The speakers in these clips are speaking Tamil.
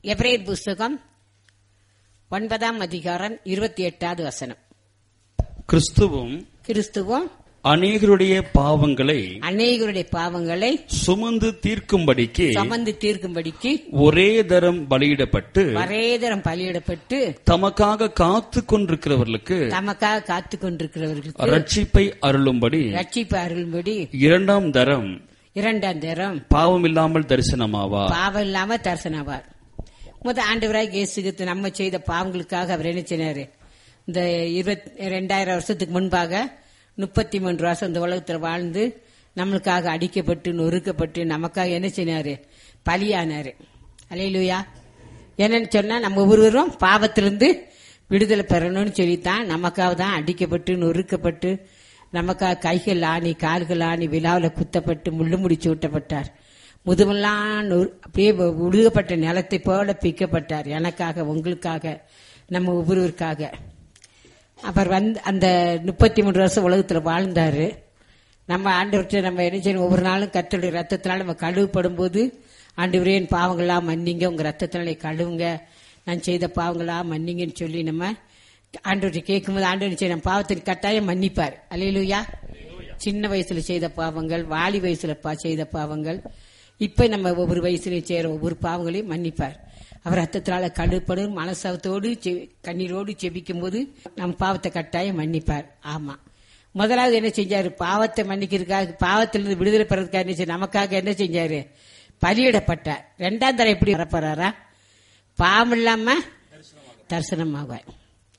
எபிரேயர் புஸ்தகம் ஒன்பதாம் அதிகாரம் இருபத்தி எட்டாவது வசனம் கிறிஸ்துவும் கிறிஸ்துவும் அநேகருடைய பாவங்களை அநேகருடைய பாவங்களை சுமந்து தீர்க்கும்படிக்கு சமந்து தீர்க்கும்படிக்கு ஒரே தரம் பலியிடப்பட்டு வரேதரம் பலியிடப்பட்டு தமக்காக காத்து கொண்டிருக்கிறவர்களுக்கு தமக்காக காத்துக் கொண்டிருக்கிறவர்களுக்கு ரட்சிப்பை அருளும்படி ரட்சிப்பு அருள்படி இரண்டாம் தரம் இரண்டாம் தரம் பாவமில்லாமல் தரிசனமாவார் பாவம் இல்லாம தரிசனவார் முத ஆண்டவராய் இயேசுக்கு நம்ம செய்த பாவங்களுக்காக அவர் என்ன செய்றாரு இந்த இருபத் ரெண்டாயிரம் வருஷத்துக்கு முன்பாக முப்பத்தி மூன்று வருஷம் இந்த உலகத்துல வாழ்ந்து நம்மளுக்காக அடிக்கப்பட்டு நொறுக்கப்பட்டு நமக்காக என்ன செய்னாரு பலியானாரு அலையிலுயா என்னன்னு சொன்னா நம்ம ஒவ்வொருவரும் பாவத்திலிருந்து விடுதலை பெறணும்னு சொல்லித்தான் நமக்காக தான் அடிக்கப்பட்டு நொறுக்கப்பட்டு நமக்காக கைகள் ஆணி கால்கள் ஆணி விழாவில் குத்தப்பட்டு முள்ளு முடிச்சு ஊட்டப்பட்டார் முதுமெல்லாம் நொறு- அப்படியே உழுகப்பட்ட நிலத்தை போல பிக்கப்பட்டார் எனக்காக உங்களுக்காக நம்ம ஒவ்வொருவருக்காக அவர் வந்து அந்த முப்பத்தி மூன்று வருஷம் உலகத்துல வாழ்ந்தாரு நம்ம ஆண்டவர்கிட்ட நம்ம என்ன செய்யணும் ஒவ்வொரு நாளும் கத்தருடைய ரத்தத்தினால நம்ம கழுவப்படும் போது ஆண்டவரே என் பாவங்களா மன்னிங்க உங்க ரத்தத்தினால கழுவுங்க நான் செய்த பாவங்களா மன்னிங்கன்னு சொல்லி நம்ம ஆண்டவர்கிட்ட கேட்கும்போது ஆண்டவர் செய்ய நம்ம பாவத்தின் கட்டாயம் மன்னிப்பார் அல்லையிலுயா சின்ன வயசுல செய்த பாவங்கள் வாலி வயசுல பா- செய்த பாவங்கள் இப்ப நம்ம ஒவ்வொரு வயசுலயும் செய்யற ஒவ்வொரு பாவங்களையும் மன்னிப்பார் அவர் ரத்தத்தினால கழுப்படும் மனசவத்தோடு செ- கண்ணீரோடு செபிக்கும் போது நம்ம பாவத்தை கட்டாயம் மன்னிப்பார் ஆமா முதலாவது என்ன செஞ்சாரு பாவத்தை மன்னிக்கிறதுக்காக பாவத்திலிருந்து விடுதலை பெறதுக்காக என்ன செஞ்சாரு? நமக்காக என்ன செஞ்சாரு பலியிடப்பட்டார் ரெண்டாம் தரம் எப்படி வரப்போறாரா பாவம் இல்லாம தரிசனமாவார்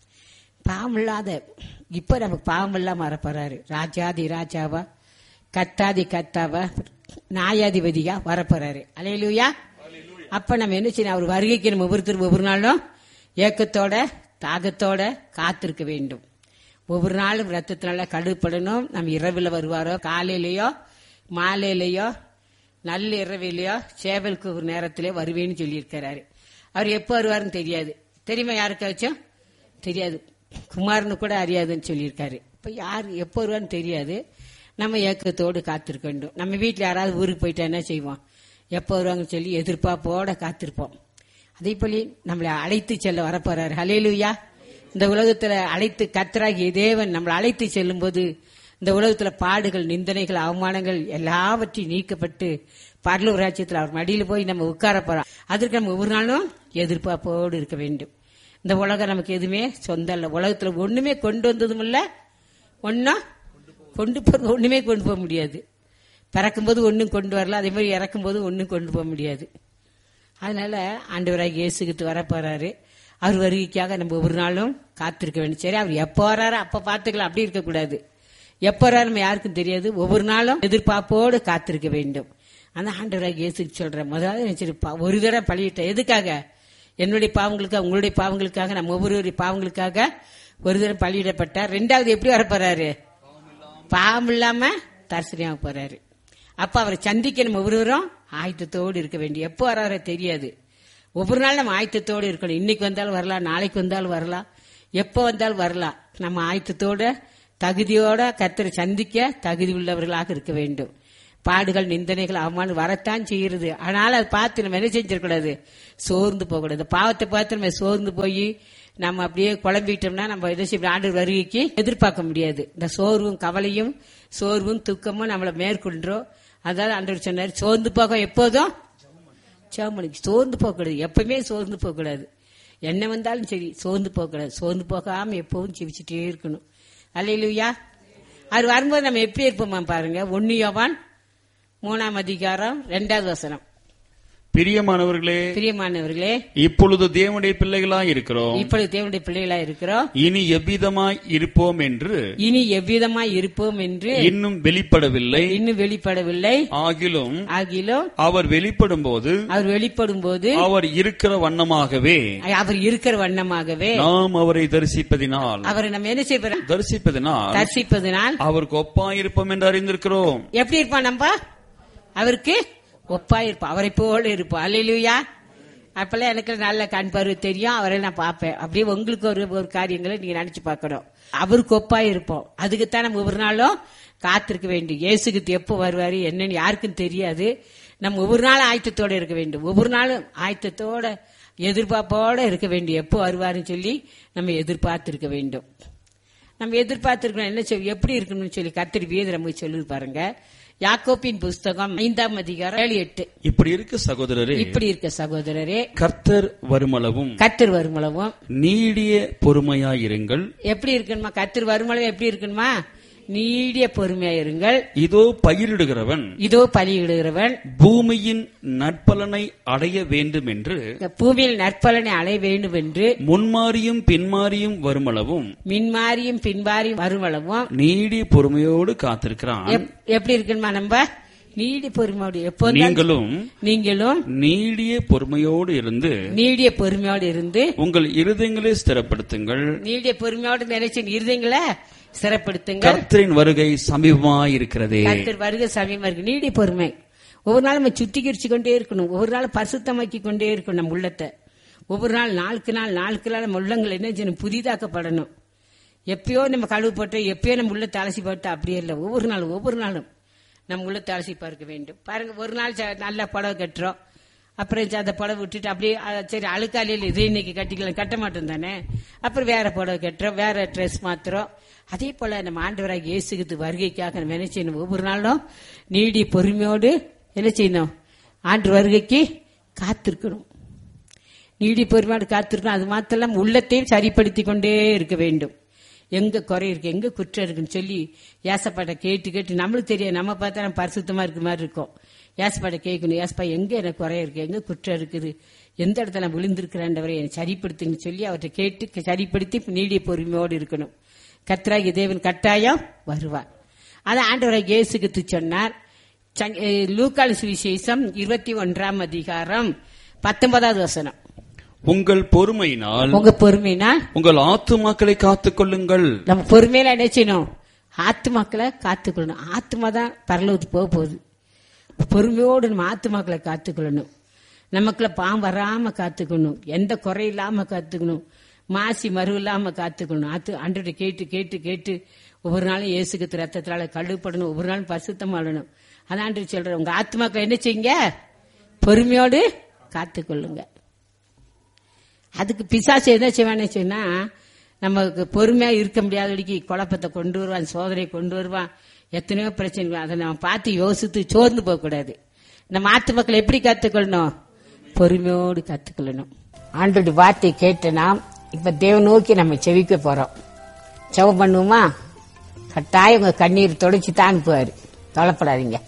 பாவம் இல்லாத இப்ப நமக்கு பாவம் இல்லாம வரப்போறாரு ராஜாதி ராஜாவா கத்தாதி கத்தாவா நியாயாதிபதியா வரப்போறாரு அலையிலுயா அப்ப நம்ம என்ன செய்யணும் அவர் வருகைக்கு நம்ம ஒவ்வொருத்தரும் ஒவ்வொரு நாளும் ஏக்கத்தோட தாகத்தோட காத்திருக்க வேண்டும் ஒவ்வொரு நாளும் ரத்தத்தினால கழுப்படணும் நம்ம இரவுல வருவாரோ காலையிலயோ மாலையிலயோ நல்ல இரவிலையோ சேவலுக்கு ஒரு நேரத்திலே வருவேன்னு சொல்லியிருக்கிறாரு அவர் எப்போ வருவாருன்னு தெரியாது தெரியுமா யாருக்காச்சும் தெரியாது குமார்னு கூட அறியாதுன்னு சொல்லியிருக்காரு இப்ப யார் எப்போ வருவான்னு தெரியாது நம்ம ஏக்கத்தோடு காத்திருக்க வேண்டும் நம்ம வீட்டில் யாராவது ஊருக்கு போயிட்டா என்ன செய்வோம் எப்போ வருவாங்கன்னு சொல்லி எதிர்பார்ப்போட காத்திருப்போம் அதே போல நம்மளை அழைத்து செல்ல வரப்போறாரு ஹலேலுயா இந்த உலகத்துல அழைத்து கத்தராகிய தேவன் நம்மளை அழைத்து செல்லும் போது இந்த உலகத்துல பாடுகள் நிந்தனைகள் அவமானங்கள் எல்லாவற்றையும் நீக்கப்பட்டு பரலூர் ராஜ்யத்தில் அவர் மடியில போய் நம்ம உட்கார போறோம் அதற்கு நம்ம ஒவ்வொரு நாளும் எதிர்பார்ப்போடு இருக்க வேண்டும் இந்த உலகம் நமக்கு எதுவுமே சொந்தம் இல்ல உலகத்துல ஒண்ணுமே கொண்டு வந்ததும் இல்ல ஒன்னா கொண்டு போறது ஒண்ணுமே கொண்டு போக முடியாது பிறக்கும்போது ஒண்ணும் கொண்டு வரல அதே மாதிரி இறக்கும்போது ஒண்ணும் கொண்டு போக முடியாது அதனால ஆண்டவராக இயேசுகிட்டு வர போறாரு அவர் வருகைக்காக நம்ம ஒவ்வொரு நாளும் காத்திருக்க வேண்டும் சரி அவர் எப்போ வராரு அப்ப பாத்துக்கலாம் அப்படி இருக்கக்கூடாது எப்போ வராரு நம்ம யாருக்கும் தெரியாது ஒவ்வொரு நாளும் எதிர்பார்ப்போடு காத்திருக்க வேண்டும் அந்த ஆண்டவராக இயேசுக்கு சொல்றேன் முதலாவது நினைச்சிருப்பா ஒரு தடவை பழியிட்ட எதுக்காக என்னுடைய பாவங்களுக்காக உங்களுடைய பாவங்களுக்காக நம்ம ஒவ்வொருவருடைய பாவங்களுக்காக ஒரு தடவை பழியிடப்பட்டார் ரெண்டாவது எப்படி வர போறாரு பாவம் இல்லாம தரிசனமாக போறாரு அப்ப அவரை சந்திக்க நம்ம ஒவ்வொருவரும் ஆயத்தத்தோடு இருக்க வேண்டிய எப்போ வராரோ தெரியாது ஒவ்வொரு நாள் நம்ம ஆயத்தத்தோடு இருக்கணும் இன்னைக்கு வந்தாலும் வரலாம் நாளைக்கு வந்தாலும் வரலாம் எப்போ வந்தாலும் வரலாம் நம்ம ஆயத்தத்தோட தகுதியோட கத்தரை சந்திக்க தகுதி உள்ளவர்களாக இருக்க வேண்டும் பாடுகள் நிந்தனைகள் அவமானம் வரத்தான் செய்கிறது ஆனால் அதை பார்த்து நம்ம என்ன செஞ்சிடக்கூடாது சோர்ந்து போகக்கூடாது பாவத்தை பார்த்து நம்ம சோர்ந்து போய் நம்ம அப்படியே குழம்பிட்டோம்னா நம்ம என்ன செய்ய ஆண்டு வருகைக்கு எதிர்பார்க்க முடியாது இந்த சோர்வும் கவலையும் சோர்வும் துக்கமும் நம்மளை மேற்கொண்டோம் அதாவது ஆண்டவர் சொன்னார் சோர்ந்து போக எப்போதும் சாமணிக்கு சோர்ந்து போகக்கூடாது எப்பவுமே சோர்ந்து போகக்கூடாது என்ன வந்தாலும் சரி சோர்ந்து போகக்கூடாது சோர்ந்து போகாம எப்பவும் சிவிச்சுட்டே இருக்கணும் அல்லையிலுயா அவர் வரும்போது நம்ம எப்படி இருப்போமா பாருங்க ஒன்னு யோவான் மூணாம் அதிகாரம் ரெண்டாவது வசனம் பிரியமானவர்களே பிரியமானவர்களே இப்பொழுது தேவனுடைய பிள்ளைகளாய் இருக்கிறோம் இப்பொழுது தேவனுடைய பிள்ளைகளா இருக்கிறோம் இனி எவ்விதமாய் இருப்போம் என்று இனி எவ்விதமாய் இருப்போம் என்று இன்னும் வெளிப்படவில்லை இன்னும் வெளிப்படவில்லை ஆகிலும் ஆகிலும் அவர் வெளிப்படும் போது அவர் வெளிப்படும் போது அவர் இருக்கிற வண்ணமாகவே அவர் இருக்கிற வண்ணமாகவே நாம் அவரை தரிசிப்பதினால் அவரை நம்ம என்ன செய்வோம் தரிசிப்பதினால் தரிசிப்பதனால் அவருக்கு ஒப்பாயிருப்போம் என்று அறிந்திருக்கிறோம் எப்படி இருப்பான் நம்ம அவருக்கு ஒப்பா இருப்பான் அவரை போல இருப்பான் அல்லையா அப்பெல்லாம் எனக்கு நல்ல கண் பருவ தெரியும் அவரை நான் பார்ப்பேன் அப்படியே உங்களுக்கு ஒரு ஒரு காரியங்களை நீங்க நினைச்சு பார்க்கணும் அவருக்கு ஒப்பா இருப்போம் அதுக்குத்தான் நம்ம ஒவ்வொரு நாளும் காத்திருக்க வேண்டும் இயேசுக்கு எப்போ வருவாரு என்னன்னு யாருக்கும் தெரியாது நம்ம ஒவ்வொரு நாளும் ஆயத்தத்தோட இருக்க வேண்டும் ஒவ்வொரு நாளும் ஆயத்தத்தோட எதிர்பார்ப்போட இருக்க வேண்டும் எப்போ வருவாருன்னு சொல்லி நம்ம எதிர்பார்த்து இருக்க வேண்டும் நம்ம எதிர்பார்த்திருக்கணும் என்ன சொல்லி எப்படி இருக்கணும்னு சொல்லி கத்திரி வீத நமக்கு சொல்லி பாருங்க யாக்கோப்பின் புஸ்தகம் ஐந்தாம் அதிகாரம் ஏழு எட்டு இப்படி இருக்க சகோதரரே இப்படி இருக்க சகோதரரே கர்த்தர் வருமளவும் கத்தர் வருமளவும் நீடிய பொறுமையாயிருங்கள் எப்படி இருக்கணுமா கத்தர் வருமளவும் எப்படி இருக்கணுமா நீடிய பொறுமையா இருங்கள் இதோ பயிரிடுகிறவன் இதோ பலியிடுகிறவன் பூமியின் நற்பலனை அடைய வேண்டும் என்று இந்த பூமியில் நற்பலனை அடைய வேண்டும் என்று முன்மாறியும் பின்மாறியும் வருமளவும் மின்மாரியும் பின்மாரியும் வருமளவும் நீடிய பொறுமையோடு காத்திருக்கிறான் எப்- எப்படி இருக்கணுமா நம்ம நீடிய பொறுமையோடு எப்போ நீங்களும் நீங்களும் நீடிய பொறுமையோடு இருந்து நீடிய பொறுமையோடு இருந்து உங்கள் இருதயங்களை ஸ்திரப்படுத்துங்கள் நீடிய பொறுமையோடு நினைச்சு இருந்தீங்களா சிறப்படுத்துங்கள் கர்த்தரின் வருகை சமீபமாயிருக்கிறதே கர்த்தர் வருக சமயமா இருக்கு நீடிய பொறுமை ஒவ்வொரு நாளும் நம்ம சுத்திகரிச்சு கொண்டே இருக்கணும் ஒவ்வொரு நாளும் பரிசுத்தமாக்கி கொண்டே இருக்கணும் நம்ம உள்ளத்தை ஒவ்வொரு நாள் நாளுக்கு நாள் நாளுக்கு நாள் நம்ம உள்ளங்கள் என்ன செய்யணும் புதிதாக்கப்படணும் எப்பயோ நம்ம கழுவு போட்டு எப்பயோ நம்ம உள்ள அலசி போட்டு அப்படியே இல்லை ஒவ்வொரு நாளும் ஒவ்வொரு நாளும் நம்ம உள்ள அலசி பார்க்க வேண்டும் பாருங்க ஒரு நாள் ச- நல்ல புடவை கட்டுறோம் அப்புறம் ச- அந்த புடவை விட்டுட்டு அப்படியே அஹ், சரி அழுக்காலையில் இது இன்னைக்கு கட்டிக்கலாம் கட்ட மாட்டோம் தானே அப்புறம் வேற புடவை கட்டுறோம் வேற ட்ரெஸ் மாத்துறோம் அதே போல நம்ம ஆண்டவராக இயேசுகிறது வருகைக்காக நம்ம என்ன செய்யணும் ஒவ்வொரு நாளும் நீடி பொறுமையோடு என்ன செய்யணும் ஆண்டு வருகைக்கு காத்திருக்கணும் நீடி பொறுமையோடு காத்திருக்கணும் அது மாத்திரம் உள்ளத்தையும் சரிப்படுத்தி கொண்டே இருக்க வேண்டும் எங்க குறை இருக்கு எங்க குற்றம் இருக்குன்னு சொல்லி ஏசப்பாட்ட கேட்டு கேட்டு நம்மளுக்கு தெரியும் நம்ம பார்த்தா நம்ம பரிசுத்தமா இருக்க மாதிரி இருக்கும் ஏசப்பாட்ட கேட்கணும் ஏசப்பா எங்க எனக்கு குறை இருக்கு எங்க குற்றம் இருக்குது எந்த இடத்துல நான் விழுந்திருக்கிறேன்றவரை என்னை சரிப்படுத்துங்கன்னு சொல்லி அவர்கிட்ட கேட்டு சரிப்படுத்தி நீடிய பொறுமையோடு இருக்கணும் கத்ராகி தேவன் கட்டாயம் வருவார் அதை ஆண்டவராக இயேசுக்கு சொன்னார் சங்- அஹ் லூக்கால் சுவிசேஷம் இருபத்தி ஒன்றாம் அதிகாரம் பத்தொன்பதாவது வசனம் உங்கள் பொறுமையினால் உங்க பொறுமைனா உங்கள் ஆத்துமாக்களை காத்துக் கொள்ளுங்கள் நம்ம பொறுமையில என்ன செய்யணும் ஆத்துமாக்களை காத்துக்கொள்ளணும் ஆத்மா தான் பரலோகத்துக்கு போக போகுது பொறுமையோடு நம்ம ஆத்துமாக்களை காத்துக்கொள்ளணும் நமக்குள்ள பாம் வராம காத்துக்கணும் எந்த குறை இல்லாம காத்துக்கணும் மாசி மறு இல்லாம காத்துக்கணும் ஆத்து அன்றைய கேட்டு கேட்டு கேட்டு ஒவ்வொரு நாளும் இயேசுக்கு ரத்தத்தினால கழுவுப்படணும் ஒவ்வொரு நாளும் பரிசுத்தமாடணும் அதான் ஆண்டு சொல்றேன் உங்க ஆத்மாக்களை என்ன செய்யுங்க பொறுமையோடு காத்துக்கொள்ளுங்க அதுக்கு பிசாசு என்ன செய்வான்னு சொன்னா நமக்கு பொறுமையா இருக்க முடியாதபடிக்கு குழப்பத்தை கொண்டு வருவான் சோதனையை கொண்டு வருவான் எத்தனையோ பிரச்சனை அதை நம்ம பார்த்து யோசித்து சோர்ந்து போக கூடாது நம்ம ஆத்து மக்கள் எப்படி கத்துக்கொள்ளணும் பொறுமையோடு கத்துக்கொள்ளணும் ஆண்டோட வார்த்தை கேட்ட நாம் இப்ப தேவ நோக்கி நம்ம செவிக்க போறோம் செவம் பண்ணுவோமா கட்டாயம் உங்க கண்ணீர் தொடச்சி தான் அனுப்புவாரு கவலைப்படாதீங்க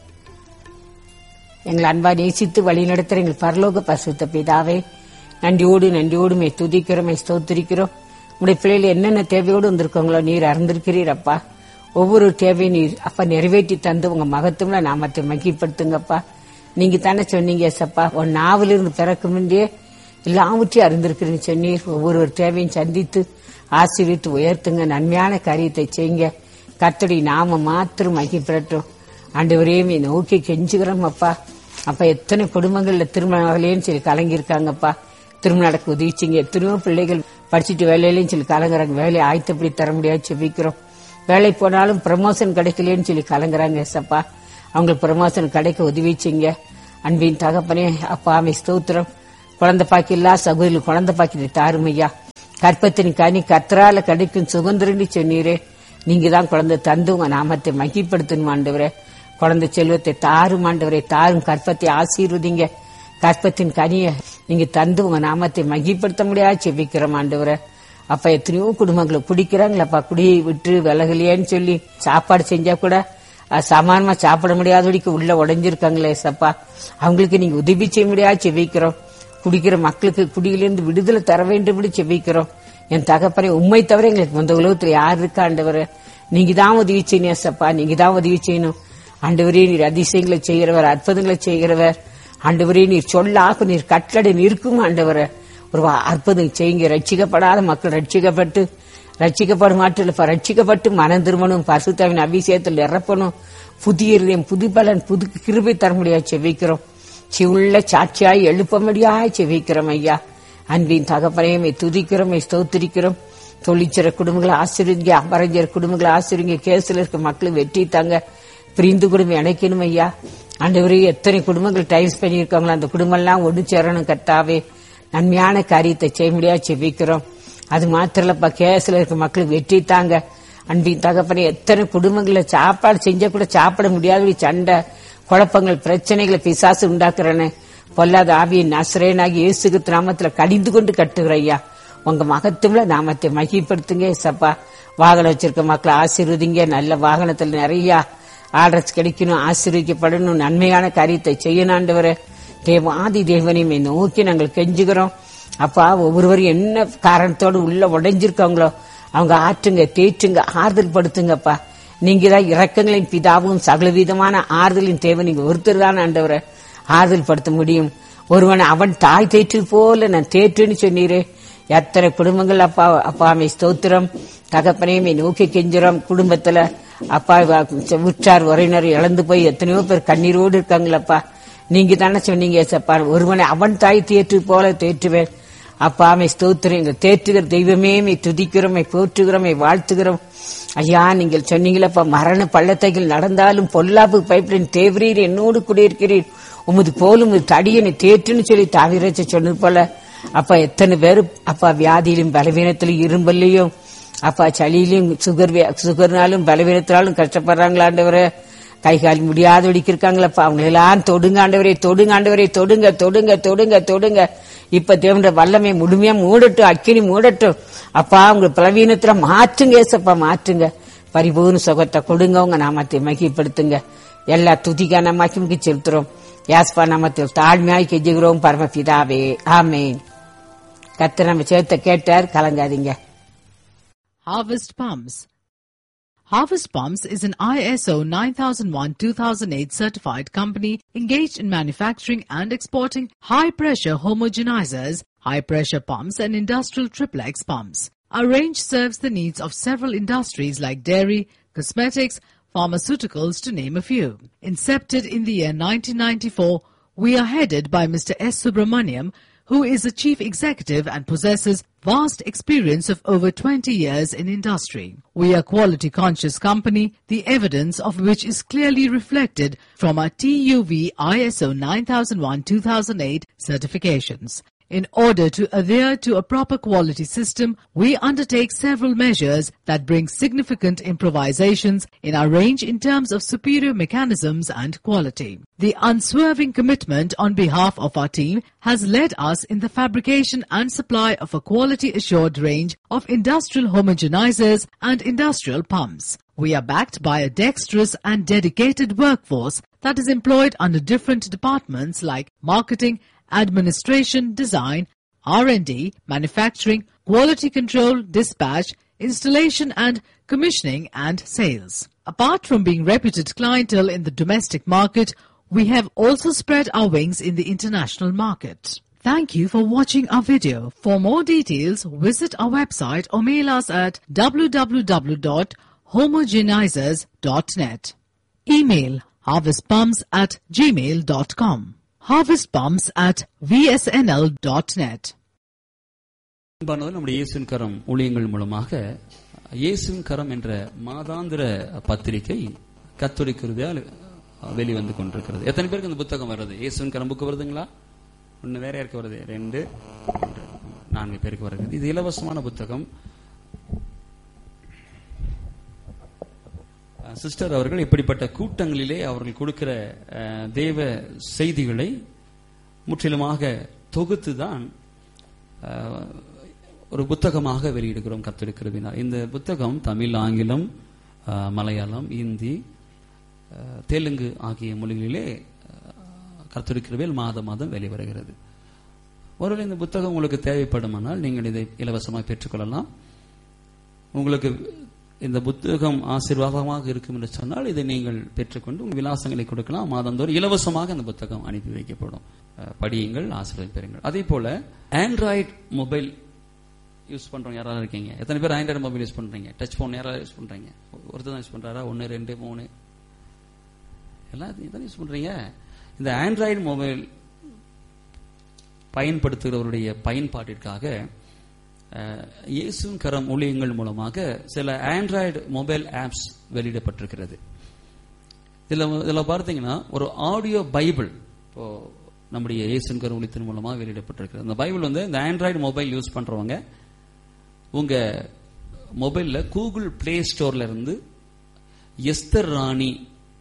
எங்களை அன்பா நேசித்து வழி நடத்துற எங்கள் பரலோக பசுத்த பிதாவே நன்றியோடு நன்றியோடு மே துதிக்கிறோம் மே ஸ்தோத்திரிக்கிறோம் உடைய பிள்ளைகள் என்னென்ன தேவையோடு வந்திருக்கோங்களோ நீர் அறிந்திருக்கிறீர் அப்பா ஒவ்வொரு தேவையும் நீர் அப்பா நிறைவேற்றி தந்து உங்க மகத்துவம்ல நாமத்தை மகிப்படுத்துங்கப்பா நீங்க தானே சொன்னீங்க சப்பா உன் நாவிலிருந்து பிறக்க முன்னே எல்லாவற்றையும் அறிந்திருக்கிறீங்க சொன்னீர் ஒவ்வொரு தேவையும் சந்தித்து ஆசீர்வித்து உயர்த்துங்க நன்மையான காரியத்தை செய்யுங்க கர்த்தருடைய நாம மாத்திரம் மகிப்படட்டும் ஆண்டவரையும் நோக்கி கெஞ்சுகிறோம் அப்பா அப்ப எத்தனை குடும்பங்கள்ல திருமணம் ஆகலேன்னு சொல்லி கலங்கியிருக்காங்கப்பா திருமணம் நடக்க உதவிச்சிங்க எத்தனையோ பிள்ளைகள் படிச்சுட்டு வேலையிலயும் சொல்லி கலங்குறாங்க வேலையை ஆயத்தப்படி தர முடியாது செபிக்கிறோம் வேலை போனாலும் ப்ரமோஷன் கிடைக்கலன்னு சொல்லி கலங்குறாங்க ஏசப்பா அவங்களுக்கு ப்ரமோஷன் கிடைக்க உதவிச்சிங்க அன்பின் தகப்பனே அப்பா அமை ஸ்தோத்திரம் குழந்தை பாக்கி இல்லா சகோதரி குழந்தை பாக்கி தாருமையா கற்பத்தின் கனி கத்தரால கிடைக்கும் சுதந்திரன்னு சொன்னீரே நீங்க தான் குழந்தை தந்து உங்க நாமத்தை மகிப்படுத்தணும் ஆண்டவரே குழந்தை செல்வத்தை தாரும் ஆண்டவரே தாரும் கற்பத்தை ஆசீர்வதிங்க கற்பத்தின் கனியை நீங்க தந்து உங்க நாமத்தை மகிப்படுத்த முடியாது செபிக்கிறோம் ஆண்டவரே அப்ப எத்தனையோ குடும்பங்களை குடிக்கிறாங்களப்பா குடியை விட்டு விலகலையேன்னு சொல்லி சாப்பாடு செஞ்சா கூட அஹ், சமானமா சாப்பிட முடியாதபடிக்கு உள்ள உடைஞ்சிருக்காங்களே சப்பா அவங்களுக்கு நீங்க உதவி செய்ய முடியாது செபிக்கிறோம் குடிக்கிற மக்களுக்கு குடியிலிருந்து விடுதலை தர வேண்டும் செபிக்கிறோம் என் தகப்பனை உண்மை தவிர எங்களுக்கு இந்த உலகத்துல யார் இருக்கா ஆண்டவர் நீங்க தான் உதவி செய்யணும் ஏசப்பா நீங்க தான் உதவி செய்யணும் ஆண்டவரே நீர் அதிசயங்களை செய்கிறவர் அற்புதங்களை செய்கிறவர் ஆண்டவரே நீர் சொல்லாக நீர் கட்டளை நிற்கும் ஆண்டவரை ஒரு வா- அற்புதம் செய்யுங்க ரட்சிக்கப்படாத மக்கள் ரட்சிக்கப்பட்டு ரட்சிக்கப்பட மாட்டில்லப்பா ரட்சிக்கப்பட்டு மனம் திரும்பணும் பரிசுத்தாவின் அபிஷேகத்தில் நிரப்பணும் புதிய இருதயம் புது பலன் புது கிருபை தர முடியாது செவிக்கிறோம் சிவுள்ள சாட்சியாய் எழுப்பமடியாய் செவிக்கிறோம் ஐயா அன்பின் தகப்பனையுமே துதிக்கிறோம் ஸ்தோத்திரிக்கிறோம் தொழிற்சிற குடும்பங்களை ஆசிரியங்க அமரஞ்சர் குடும்பங்களை ஆசிரியங்க கேஸ்ல இருக்க மக்களும் வெற்றி தாங்க பிரிந்து குடும்பம் இணைக்கணும் ஐயா ஆண்டவரே எத்தனை குடும்பங்கள் டைம்ஸ் பண்ணியிருக்காங்களோ அந்த குடும்பம் எல்லாம் ஒன்று சேரணும் கர்த்தாவே நன்மையான காரியத்தை செய்ய முடியாது செவிக்கிறோம் அது மாத்திரம் இல்லப்பா கேஸ்ல இருக்க மக்களுக்கு வெற்றி தாங்க அன்பின் தகப்பனே எத்தனை குடும்பங்கள்ல சாப்பாடு செஞ்சா கூட சாப்பிட முடியாத சண்டை குழப்பங்கள் பிரச்சனைகளை பிசாசு உண்டாக்குறேன்னு பொல்லாத ஆவியின் நசரேனாகி இயேசுக்கு நாமத்துல கடிந்து கொண்டு கட்டுகிற ஐயா உங்க மகத்துவல நாமத்தை மகிப்படுத்துங்க ஏசப்பா வாகனம் வச்சிருக்க மக்களை ஆசீர்வதிங்க நல்ல வாகனத்துல நிறைய ஆர்டர்ஸ் கிடைக்கணும் ஆசீர்வதிக்கப்படணும் நன்மையான காரியத்தை செய்யணும் ஆண்டவரே தேவ ஆதி தேவனையுமே நோக்கி நாங்கள் கெஞ்சுகிறோம் அப்பா ஒவ்வொருவரும் என்ன காரணத்தோடு உள்ள உடைஞ்சிருக்காங்களோ அவங்க ஆற்றுங்க தேற்றுங்க ஆறுதல் படுத்துங்கப்பா நீங்க தான் இரக்கங்களின் பிதாவும் சகலவிதமான ஆறுதலின் தேவை நீங்க ஒருத்தர் தான் ஆண்டவரை ஆறுதல் படுத்த முடியும் ஒருவன் அவன் தாய் தேற்றில் போல நான் தேற்றுன்னு சொன்னீரே எத்தனை குடும்பங்கள் அப்பா அப்பாமை ஸ்தோத்திரம் தகப்பனையுமே நோக்கி கெஞ்சுறோம் குடும்பத்துல அப்பா உற்றார் உறவினர் இழந்து போய் எத்தனையோ பேர் கண்ணீரோடு இருக்காங்களப்பா நீங்க தானே சொன்னீங்க ஏசப்பா ஒருவனை அவன் தாய் தேற்று போல தேற்றுவேன் அப்பா மை ஸ்தோத்திரம் எங்க தேற்றுகிற தெய்வமே மை துதிக்கிறோம் மை போற்றுகிறோம் மை வாழ்த்துகிறோம் ஐயா நீங்கள் சொன்னீங்களப்பா மரண பள்ளத்தைகள் நடந்தாலும் பொல்லாப்பு பைப்பிலின் தேவரீர் என்னோடு கூடியிருக்கிறீர் உமது போலும் உமது தடியனை தேற்றுன்னு சொல்லி தாவிரச்ச சொன்னது போல அப்பா எத்தனை பேர் அப்பா வியாதியிலும் பலவீனத்திலும் இரும்பல்லையும் அப்பா சளியிலும் சுகர் வியா- சுகர்னாலும் பலவீனத்தினாலும் கஷ்டப்படுறாங்களாண்டவரை கை கால் முடியாத இருக்காங்களப்பா அவங்க எல்லாம் தொடுங்க ஆண்டவரே தொடுங்க ஆண்டவரே தொடுங்க தொடுங்க தொடுங்க தொடுங்க இப்ப தேவனுடைய வல்லமை முழுமையா மூடட்டும் அக்கினி மூடட்டும் அப்பா உங்க பலவீனத்துல மாற்றுங்க ஏசப்பா மாற்றுங்க பரிபூர்ண சுகத்தை கொடுங்க உங்க நாமத்தை மகிப்படுத்துங்க எல்லா துதிக்கான மகிமுக்கு செலுத்துறோம் யாஸ்பா நாமத்தில் தாழ்மையாய் கெஞ்சுகிறோம் பரமபிதாவே ஆமேன் கத்து நம்ம சேர்த்த கேட்டார் கலங்காதீங்க Harvest Pumps. Harvest Pumps is an ISO 9001-2008 certified company engaged in manufacturing and exporting high-pressure homogenizers, high-pressure pumps and industrial triplex pumps. Our range serves the needs of several industries like dairy, cosmetics, pharmaceuticals to name a few. Incepted in the year 1994, we are headed by Mr. S. Subramaniam, who is a chief executive and possesses vast experience of over 20 years in industry. We are quality conscious company, the evidence of which is clearly reflected from our TUV ISO 9001-2008 certifications. In order to adhere to a proper quality system, we undertake several measures that bring significant improvisations in our range in terms of superior mechanisms and quality. The unswerving commitment on behalf of our team has led us in the fabrication and supply of a quality assured range of industrial homogenizers and industrial pumps. We are backed by a dexterous and dedicated workforce that is employed under different departments like marketing, administration, design, R&D, manufacturing, quality control, dispatch, installation and commissioning and sales. Apart from being reputed clientele in the domestic market, we have also spread our wings in the international market. Thank you for watching our video. For more details, visit our website or mail us at www.homogenizers.net. Email harvestpumps at gmail.com. Harvestpumps at vsnl.net. அன்பானவர் நம்முடைய இயேசுவின் கரம் ஊழியங்கள் மூலமாக இயேசுவின் கரம் என்ற மாதாந்திர பத்திரிகை கத்தோலிக்க கிருபையால் வெளிவந்து கொண்டிருக்கிறது எத்தனை பேருக்கு இந்த புத்தகம் வருது இயேசுவின் கரம் புக்கு வருதுங்களா ஒன்று வேற யாருக்கு வருது ரெண்டு மூன்று, நான்கு பேருக்கு வருகிறது இது இலவசமான புத்தகம் சிஸ்டர் அவர்கள் இப்படிப்பட்ட கூட்டங்களிலே அவர்கள் கொடுக்கிற அஹ், தேவ செய்திகளை முற்றிலுமாக தொகுத்து தான் அஹ், ஒரு புத்தகமாக வெளியிடுகிறோம் கத்தெடுக்கிறவினார் இந்த புத்தகம் தமிழ் ஆங்கிலம் அஹ், மலையாளம் இந்தி அஹ், தெலுங்கு ஆகிய மொழிகளிலே கத்தெடுக்கிறவில் மாதம் மாதம் வெளிவருகிறது ஒருவேளை இந்த புத்தகம் உங்களுக்கு தேவைப்படுமானால் நீங்கள் இதை இலவசமாக பெற்றுக்கொள்ளலாம் உங்களுக்கு இந்த புத்தகம் ஆசீர்வாதமாக இருக்கும் என்று சொன்னால் இதை நீங்கள் பெற்றுக்கொண்டு உங்கள் விலாசங்களை கொடுக்கலாம் மாதந்தோறும் இலவசமாக அந்த புத்தகம் அனுப்பி வைக்கப்படும் அஹ், படியுங்கள் ஆசீர்வாதம் பெறுங்கள் அதே போல ஆண்ட்ராய்டு மொபைல் யூஸ் பண்றவங்க யாராவது இருக்கீங்க எத்தனை பேர் ஆண்ட்ராய்டு மொபைல் யூஸ் பண்றீங்க டச் போன் யாராவது யூஸ் பண்றீங்க ஒருத்தர் தான் யூஸ் பண்றாரா ஒன்னு ரெண்டு மூணு எல்லாம் இதான் யூஸ் பண்றீங்க இந்த ஆண்ட்ராய்டு மொபைல் பயன்படுத்துகிறவருடைய பயன்பாட்டிற்காக அஹ், இயேசுவின் கரம் ஊழியங்கள் மூலமாக சில ஆண்ட்ராய்டு மொபைல் ஆப்ஸ் வெளியிடப்பட்டிருக்கிறது இதுல இதுல பார்த்தீங்கன்னா ஒரு ஆடியோ பைபிள் இப்போ நம்முடைய இயேசுன் கருவூலத்தின் மூலமா வெளியிடப்பட்டிருக்கிறது அந்த பைபிள் வந்து இந்த ஆண்ட்ராய்டு மொபைல் யூஸ் பண்றவங்க உங்க மொபைல்ல கூகுள் பிளே ஸ்டோர்ல இருந்து எஸ்தர் ராணி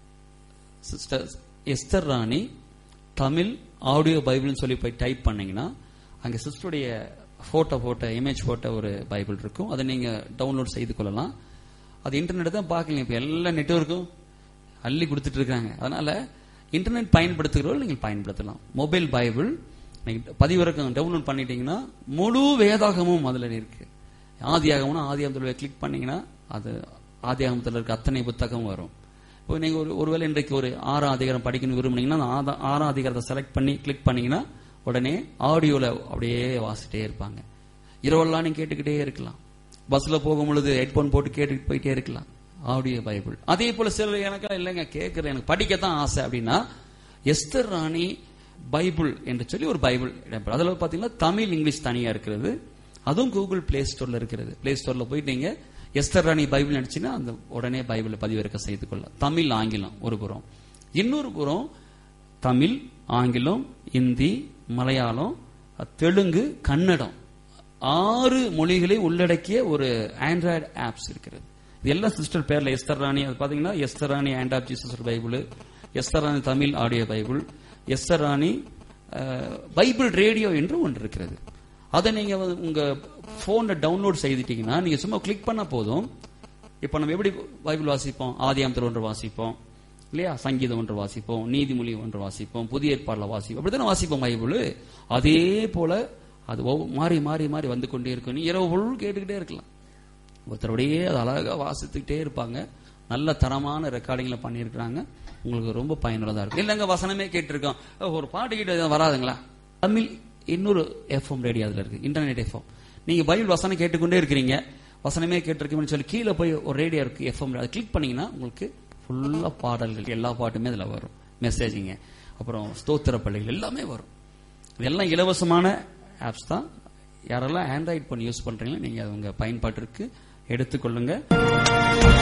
சிஸ்டர் எஸ்தர் ராணி தமிழ் ஆடியோ பைபிள்னு சொல்லி போய் டைப் பண்ணீங்கன்னா அங்க சிஸ்டருடைய போட்டோ போட்ட இமேஜ் போட்ட ஒரு பைபிள் இருக்கும் அதை நீங்க டவுன்லோட் செய்து கொள்ளலாம் அது இன்டர்நெட் தான் பார்க்கல இப்ப எல்லா நெட்வொர்க்கும் அள்ளி கொடுத்துட்டு இருக்காங்க அதனால இன்டர்நெட் பயன்படுத்துகிறவர்கள் நீங்கள் பயன்படுத்தலாம் மொபைல் பைபிள் நீங்க பதிவிறக்கம் டவுன்லோட் பண்ணிட்டீங்கன்னா முழு வேதாகமும் அதுல இருக்கு ஆதியாகம்னா ஆதியாகத்துல கிளிக் பண்ணீங்கன்னா அது ஆதியாகமத்தில் இருக்க அத்தனை புத்தகம் வரும் இப்போ நீங்க ஒரு ஒருவேளை இன்றைக்கு ஒரு ஆறாம் அதிகாரம் படிக்கணும் விரும்புனீங்கன்னா அந்த ஆதா- ஆறாம் அதிகாரத்தை செலக்ட் பண்ணி கிளிக் பண்ணீங்கன்னா உடனே ஆடியோல அப்படியே வாசிட்டே இருப்பாங்க இரவெல்லாம் நீங்க கேட்டுக்கிட்டே இருக்கலாம் பஸ்ல போகும் பொழுது ஹெட்போன் போட்டு கேட்டுட்டு போயிட்டே இருக்கலாம் ஆடியோ பைபிள் அதே போல சிலர் எனக்கு இல்லைங்க கேட்கறேன் எனக்கு படிக்கத்தான் ஆசை அப்படின்னா எஸ்தர் ராணி பைபிள் என்று சொல்லி ஒரு பைபிள் இடம்பெறும் அதுல பாத்தீங்கன்னா தமிழ் இங்கிலீஷ் தனியா இருக்கிறது அதுவும் கூகுள் பிளே ஸ்டோர்ல இருக்கிறது பிளே ஸ்டோர்ல போயிட்டு நீங்க எஸ்தர் ராணி பைபிள் அடிச்சுன்னா அந்த உடனே பைபிளை பதிவிறக்க செய்து கொள்ள தமிழ் ஆங்கிலம் ஒரு புறம் இன்னொரு புறம் தமிழ் ஆங்கிலம் இந்தி மலையாளம் தெலுங்கு கன்னடம் ஆறு மொழிகளை உள்ளடக்கிய ஒரு ஆண்ட்ராய்டு ஆப்ஸ் இருக்கிறது இது எல்லா சிஸ்டர் பேர்ல எஸ்தர் ராணி அது பாத்தீங்கன்னா Esther Rani and app Jesus Bible Esther Rani Tamil audio Bible Esther Rani அஹ், பைபிள் ரேடியோ என்று ஒன்று இருக்கிறது அதை நீங்க வந்து உங்க போன்ல டவுன்லோட் செய்துட்டீங்கன்னா நீங்க சும்மா கிளிக் பண்ணா போதும் இப்ப நம்ம எப்படி பைபிள் வாசிப்போம் ஆதியாமத்தில் ஒன்று வாசிப்போம் இல்லையா சங்கீதம் ஒன்று வாசிப்போம் நீதிமொழி ஒன்று வாசிப்போம் புதிய ஏற்பாடுல வாசிப்போம் அப்படித்தானே வாசிப்போம் பைபிள் அதே போல அது ஒவ்வொ- மாறி மாறி மாறி வந்து கொண்டே இருக்கும் நீ இரவு பொருள் கேட்டுக்கிட்டே இருக்கலாம் ஒருத்தருடையே அது அழகா வாசித்துக்கிட்டே இருப்பாங்க நல்ல தரமான ரெக்கார்டிங்ல பண்ணியிருக்கிறாங்க உங்களுக்கு ரொம்ப பயனுள்ளதா இருக்கும் இல்லைங்க வசனமே கேட்டிருக்கோம் ஓ, ஒரு பாட்டு கிட்ட வராதுங்களா தமிழ் இன்னொரு எஃப்எம் ரேடியோ அதுல இருக்கு இன்டர்நெட் எஃப்எம் நீங்க பைபிள் வசனம் கேட்டுக்கொண்டே இருக்கிறீங்க வசனமே கேட்டிருக்கீங்கன்னு சொல்லி கீழே போய் ஒரு ரேடியோ இருக்கு எஃப்எம் அதை கிளிக் பண்ணீங்கன்னா உங்களுக்கு ஃபுல்லா பாடல்கள் எல்லா பாட்டுமே அதுல வரும் மெசேஜிங்க அப்புறம் ஸ்தோத்திர பள்ளிகள் எல்லாமே வரும் இதெல்லாம் இலவசமான ஆப்ஸ் தான் யாரெல்லாம் ஆண்ட்ராய்ட் பண்ணி யூஸ் பண்றீங்களோ நீங்க அது உங்க பயன்பாட்டிற்கு எடுத்துக்கொள்ளுங்க